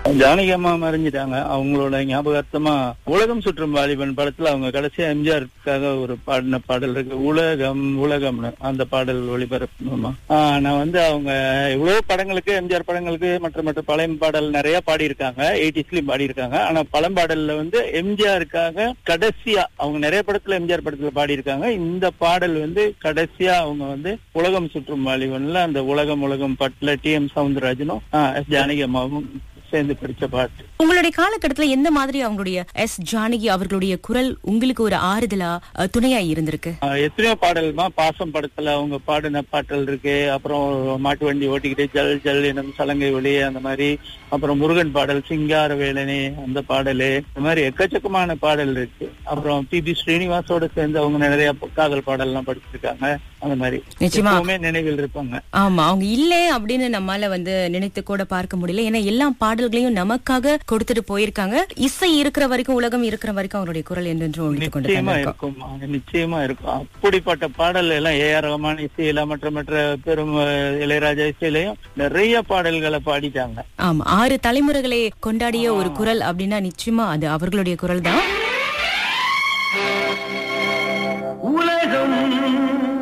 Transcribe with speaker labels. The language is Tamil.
Speaker 1: ஜானகி அம்மா மறைஞ்சிட்டாங்க அவங்களோட ஞாபகார்த்தமா உலகம் சுற்றும் வாலிபன் படத்துல அவங்க கடைசியா எம்ஜிஆருக்காக ஒரு பாடின பாடல் இருக்கு உலகம் உலகம்னு அந்த பாடல் ஒளிபரப்பணுமா ஆஹ் நான் வந்து அவங்க இவ்வளவு படங்களுக்கு எம்ஜிஆர் படங்களுக்கு மற்ற மற்ற பழைய பாடல் நிறைய பாடியிருக்காங்க எயிட்டிஸ்லயும் பாடியிருக்காங்க ஆனா பழம்பாடல்ல வந்து எம்ஜிஆருக்காக கடைசியா அவங்க நிறைய படத்துல எம்ஜிஆர் படத்துல பாடியிருக்காங்க இந்த பாடல் வந்து கடைசியா அவங்க வந்து உலகம் சுற்றும் வாலிபன்ல அந்த உலகம் உலகம் பாட்டுல டி எம் சவுந்தரராஜனும் ஆஹ் எஸ் ஜானகி அம்மாவும் சேர்ந்து படிச்ச பாட்டு
Speaker 2: உங்களுடைய காலகட்டத்துல எந்த மாதிரி அவங்களுடைய எஸ் ஜானகி அவர்களுடைய குரல் உங்களுக்கு ஒரு ஆறுதலா அஹ், துணையா இருந்திருக்கு
Speaker 1: ஆஹ் எத்தனையோ பாடல்மா பாசம் படத்துல அவங்க பாடின பாட்டல் இருக்கு அப்புறம் மாட்டு வண்டி ஓட்டிக்கிட்டு ஜல் ஜல் எனும் சலங்கை ஒளி அந்த மாதிரி அப்புறம் முருகன் பாடல் சிங்கார வேலனே அந்த பாடலு இந்த மாதிரி எக்கச்சக்கமான பாடல் இருக்கு அப்புறம் பி பி ஸ்ரீனிவாசோட சேர்ந்து அவங்க நிறைய காதல் பாடல்லாம் படிச்சிருக்காங்க அந்த மாதிரி
Speaker 2: நிச்சயமா.
Speaker 1: எப்பவுமே நினைவில் இருப்பாங்க
Speaker 2: ஆமா அவங்க இல்ல அப்படின்னு நம்மால வந்து நினைத்து கூட பார்க்க முடியல ஏன்னா எல்லா பாடல்களையும் நமக்காக கொடுத்துட்டு போயிருக்காங்க இசை இருக்கிற வரைக்கும் உலகம் இருக்கிற வரைக்கும் அவருடைய குரல் என்றென்றும் ஒழித்து கொண்டு
Speaker 1: நிச்சயமா
Speaker 2: தான் இருக்கும்.
Speaker 1: இருக்கும் நிச்சயமா இருக்கும் அப்படிப்பட்ட பாடல் எல்லாம் ஏ ஆர் ரஹ்மான் இசையில மற்ற மற்ற பெரும் அஹ், இளையராஜா இசையிலையும் நிறைய பாடல்களை பாடிட்டாங்க
Speaker 2: ஆமா ஆறு தலைமுறைகளை கொண்டாடிய ஒரு குரல் அப்படின்னா நிச்சயமா அது அவர்களுடைய குரல் தான்
Speaker 1: உலகம்